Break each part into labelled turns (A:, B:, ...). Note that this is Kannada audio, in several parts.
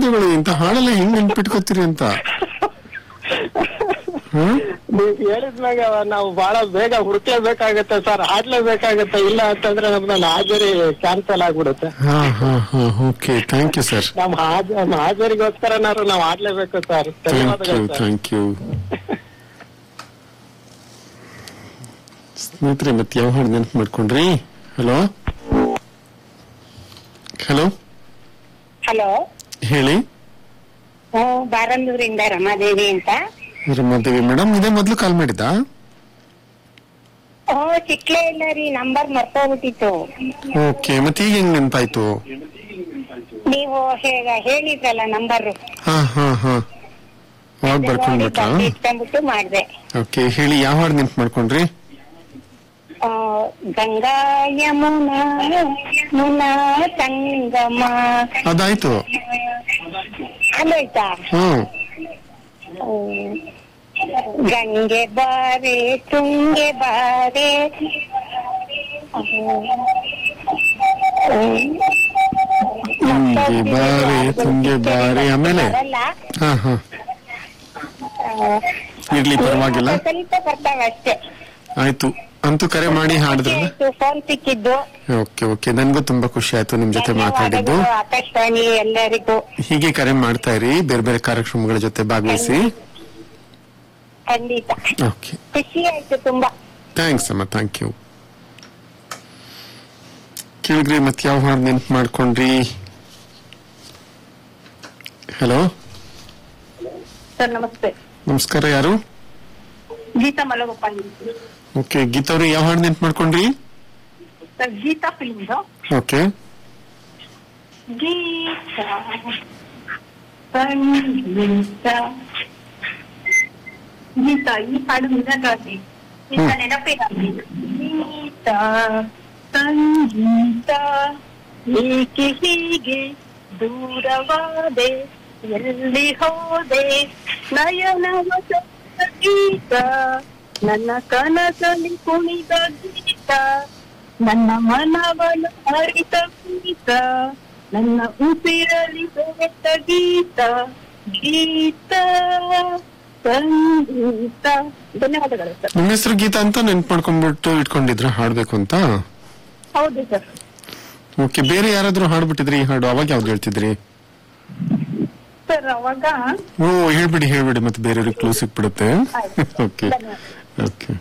A: ಧನ್ಯವಾದಗಳು ಇಂಥ ಹಾಡೆಲ್ಲ ಹೆಂಗ್ ನೆನ್ಪಿಟ್ಕೋತೀರಿ ಅಂತ ಹ್ಮ್
B: ನೀವ್ ಹೇಳಿದ್ಮ್ಯಾಗ ನಾವು ಬಹಳ ಬೇಗ ಹುಡುಕ್ಲೇಬೇಕಾಗತ್ತೆ ಸರ್ ಆಡ್ಲೇಬೇಕಾಗತ್ತೆ ಇಲ್ಲ ಅಂತಂದ್ರೆ ನಮ್ನ ಹಾಜರಿ ಕ್ಯಾನ್ಸಲ್ ಆಗ್ಬಿಡುತ್ತೆ
A: ಹಾ ಹಾ ಹಾ ಓಕೆ ಥ್ಯಾಂಕ್ ಯು ಸರ್
B: ನಮ್ ಹಾಜ ನಮ್ ಹಾಜರಿಗೋಸ್ಕರನಾರು ನಾವ್ ಆಡ್ಲೇಬೇಕು ಸರ್
A: ಥ್ಯಾಂಕ್ ಯು
B: ಧನ್ಯವಾದಗಳು ಸರ್
A: ಥ್ಯಾಂಕ್ ಯು ಸ್ನೇಹಿತರೆ ಮತ್ತೆ ಯಾವ ಹಾಡು ನೆನಪು ಮಾಡ್ಕೊಂಡ್ರಿ ಹಲೋ ಹಲೋ
C: ಹಲೋ
A: ಹೇಳಿ
C: ಬಾರಂದೂರಿಂದ ರಮಾದೇವಿ ಅಂತ
A: ರಮಾದೇವಿ ಮೇಡಮ್ ಇದೇ ಮೊದ್ಲು ಕಾಲ್ ಮಾಡಿದ್ದಾ
C: ಓ ಚಿಕ್ಲೇ ಇಲ್ಲ ರೀ ನಂಬರ್ ಮರ್ತೋಗ್ಬಿಟ್ಟಿತ್ತು
A: ಓಕೆ ಮತ್ತೆ ಈಗ ಹೆಂಗ್ ನೆನಪಾಯ್ತು
C: ನೀವು ಹೇಗ ಹೇಳಿದ್ರಲ್ಲ ನಂಬರ್
A: ಹಾ ಹಾ ಹಾ ಅವಾಗ ಬರ್ಕೊಂಡ್ಬಿಟ್ರಾ
C: ಇಟ್ಕೊಂಡ್ಬಿಟ್ಟು ಮಾಡ್ದೆ
A: ಓಕೆ ಹೇಳಿ ಯಾವ ಹಾಡು ನೆನ್ಪು ಮಾಡ್ಕೊಂಡ್ರಿ
C: ಆ, ಗಂಗಾ ಯಮುನಾ ಮುನಾ ಸಂಗಮ
A: ಅದಾಯ್ತು
C: ಅದಾಯ್ತಾ
A: ಹ್ಮ್
C: ಹ್ಮ್. ಗಂಗೆ ಬಾರೆ ತುಂಗೆ ಬಾರೆ
A: ತುಂಗೆ ಬಾರೆ ತುಂಗೆ ಬಾರೆ ಆಮೇಲೆ
C: ಬರಲ್ಲ
A: ಹಾ ಹಾ ಇರ್ಲಿ ಪರವಾಗಿಲ್ಲ
C: ಸ್ವಲ್ಪ ಬರ್ತಾವ ಅಷ್ಟೇ
A: ಆಯ್ತು ಅಂತೂ ಕರೆ ಮಾಡಿ ಹಾಡಿದ್ರಲ್ಲ
C: ಫೋನ್ ಸಿಕ್ಕಿದ್ದು
A: ಓಕೆ ಓಕೆ ನನ್ಗೂ ತುಂಬಾ ಖುಷಿ ಆಯ್ತು ನಿಮ್ ಜೊತೆ ಮಾತಾಡಿದ್ದು
C: ಧನ್ಯವಾದಗಳು ಆಕಾಶವಾಣಿ ಎಲ್ಲರಿಗೂ
A: ಹೀಗೆ ಕರೆ ಮಾಡ್ತಾ ಇರಿ ಬೇರೆ ಬೇರೆ ಕಾರ್ಯಕ್ರಮಗಳ ಜೊತೆ ಭಾಗವಹಿಸಿ
C: ಖಂಡಿತ
A: ಓಕೆ
C: ಖುಷಿ ಆಯ್ತು ತುಂಬಾ
A: ಥ್ಯಾಂಕ್ಸ್ ಅಮ್ಮ ಥ್ಯಾಂಕ್ ಯು ಕೇಳಿದ್ರಿ ಮತ್ತೆ ಯಾವ ಹಾಡು ನೆನ್ಪು ಮಾಡ್ಕೊಂಡ್ರಿ ಹಲೋ
C: ಸರ್ ನಮಸ್ತೆ
A: ನಮಸ್ಕಾರ ಯಾರು
C: ಗೀತಾ ಮಲಗೋಪಾಲ್
A: ಓಕೆ ಗೀತಾ ಅವ್ರಿ ಯಾವ ಹಾಡು ನೆನ್ಪು ಮಾಡ್ಕೊಂಡ್ರಿ
C: sir Geetha film
A: okay
C: Geetha ಸಂಗೀತ ಗೀತಾ ಈ ಹಾಡು ನಿನಗಾಗಿ ಈಗ
A: ಹ್ಮ್.
C: ನೆನಪಿಗಾಗಿ ಗೀತಾ ಸಂಗೀತ ಏಕೆ ಹೀಗೆ ದೂರವಾದೆ ಎಲ್ಲಿ ಹೋದೆ ನಯನವ ಗೀತ ನನ್ನ ಕನಸಲ್ಲಿ ಕುಣಿದ ಗೀತ ನನ್ನ ಮನವನ್ನು ಹರಿತ ಗೀತ ನನ್ನ ಉಸಿರಲ್ಲಿ ಬೆರೆತ ಗೀತ ಗೀತ ಸಂಗೀತ ಧನ್ಯವಾದಗಳು ಸರ್
A: ನಿಮ್ಮ ಹೆಸರು ಗೀತಾ ಅಂತ ನೆನ್ಪು ಮಾಡ್ಕೊಂಡ್ಬಿಟ್ಟು ಇಟ್ಕೊಂಡಿದ್ರ ಹಾಡ್ಬೇಕು ಅಂತ
C: ಹೌದು ಸರ್
A: ಓಕೆ ಬೇರೆ ಯಾರಾದ್ರೂ ಹಾಡ್ಬಿಟ್ಟಿದ್ರಿ ಈ ಹಾಡು ಅವಾಗ ಯಾವ್ದು ಹೇಳ್ತಿದ್ರಿ
C: ಸರ್ ಅವಾಗ
A: ಓ ಹೇಳ್ಬಿಡಿ ಹೇಳ್ಬಿಡಿ ಮತ್ತೆ ಬೇರೆಯವ್ರಿಗೆ ಕ್ಲೂ ಸಿಕ್ಬಿಡುತ್ತೆ
C: ಆಯ್ತು.
A: ಓಕೆ
C: ಧನ್ಯವಾದ.
A: ಓಕೆ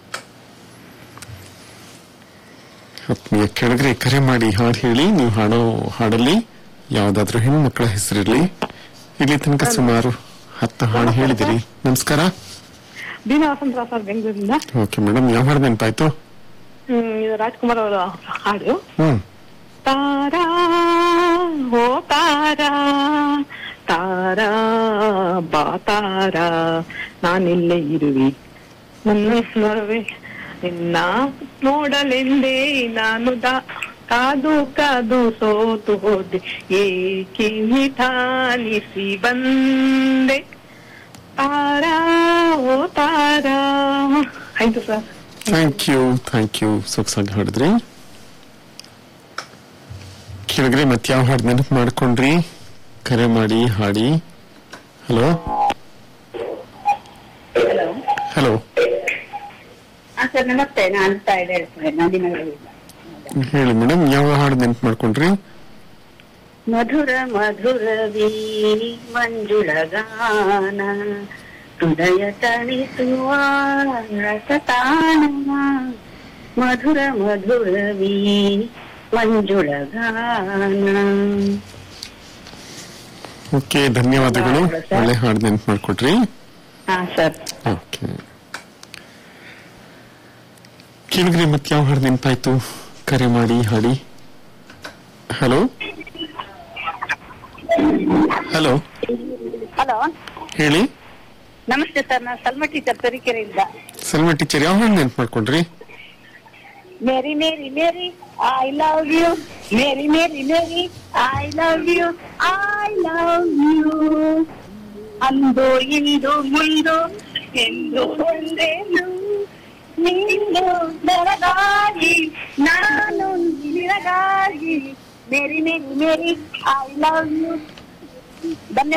A: ಆತ್ಮೀಯ ಕೆಳಗರೆ ಕರೆ ಮಾಡಿ ಹಾಡು ಹೇಳಿ ನೀವು ಹಾಡೋ ಹಾಡಲ್ಲಿ ಯಾವ್ದಾದ್ರು ಹೆಣ್ಣು ಮಕ್ಕಳ ಹೆಸರಿರ್ಲಿ ಇಲ್ಲಿ ತನಕ ಸುಮಾರು ಹತ್ತು ಹಾಡು ಹೇಳಿದಿರಿ ನಮಸ್ಕಾರ
D: ದೀನ ವಸಂತ ಸರ್ ಬೆಂಗಳೂರಿಂದ
A: ಓಕೆ ಮೇಡಮ್ ಯಾವ ಹಾಡು ನೆನಪಾಯ್ತು
D: ಹ್ಮ್, ಇದು ರಾಜ್ಕುಮಾರ್ ಅವರ ಹಾಡು
A: ಹ್ಮ್
D: ತಾರಾ ಓ ತಾರಾ ತಾರಾ ಬಾ ತಾರಾ ನಾನಿಲ್ಲೇ ಇರುವೆ ನನ್ನ ನಡುವೆ ನಿನ್ನ ನೋಡಲೆಂದೇ ನಾನು ದಾ ಕಾದು ಕಾದು ಸೋತು ಹೋದೆ ಏಕೆ ನಿಧಾನಿಸಿ ಬಂದೆ ತಾರಾ ಓ ತಾರಾ ಆಯ್ತು sir
A: thank you thank you ಸೊಗಸಾಗಿ ಹಾಡಿದ್ರಿ ಕೆಳಗರೆ ಮತ್ತೆ ಯಾವ ಹಾಡು ನೆನಪು ಮಾಡ್ಕೊಂಡ್ರಿ ಕರೆ ಮಾಡಿ ಹಾಡಿ ಹಲೋ
C: ಹಲೋ
A: ಹಲೋ
C: ಸರ್ ನಮಸ್ತೆ ನಾನು ತಾಯಿ ಹೇಳ್ತೇನೆ ನಂದಿನಗರದಿಂದ
A: ಹೇಳಿ ಮೇಡಮ್ ಯಾವ ಹಾಡು ನೆನಪು ಮಾಡ್ಕೊಂಡ್ರಿ
C: ಮಧುರ ಮಧುರವೀ ಮಂಜುಳಗಾನ ಹೃದಯ ತಣಿಸುವ ರಸತಾಣ ಮಧುರ ಮಧುರವೀ ಮಂಜುಳಗಾನ
A: ಓಕೆ ಧನ್ಯವಾದಗಳು
C: ಧನ್ಯವಾದಗಳು ಸರ್.
A: ಒಳ್ಳೆ ಹಾಡು ನೆನಪು ಮಾಡ್ಕೊಟ್ರಿ
C: ಹಾ ಸರ್
A: ಓಕೆ ಕೇಳಿದ್ರಿ ಮತ್ತೆ ಯಾವ ಹಾಡು ನೆನಪಾಯ್ತು ಕರೆ ಮಾಡಿ ಹಾಡಿ ಹಲೋ ಹಲೋ
C: ಹಲೋ
A: ಹೇಳಿ
C: ನಮಸ್ತೆ ಸರ್ ನಾನು ಸಲ್ಮ ಟೀಚರ್ ತರೀಕೆರೆಯಿಂದ
A: ಸಲ್ಮಾ ಟೀಚರ್ ಯಾವ ಹಾಡು ನೆನಪು ಮಾಡ್ಕೊಂಡ್ರಿ
C: Mary Mary Mary I love you Mary Mary Mary I love you I love you ಅಂದು ಇಂದು ಮುಂದು ಎಂದು ಒಂದೇನು ನೀನು ನನಗಾಗಿ ನಾನು ನಿನಗಾಗಿ Mary Mary Mary I love you ಧನ್ಯವಾದ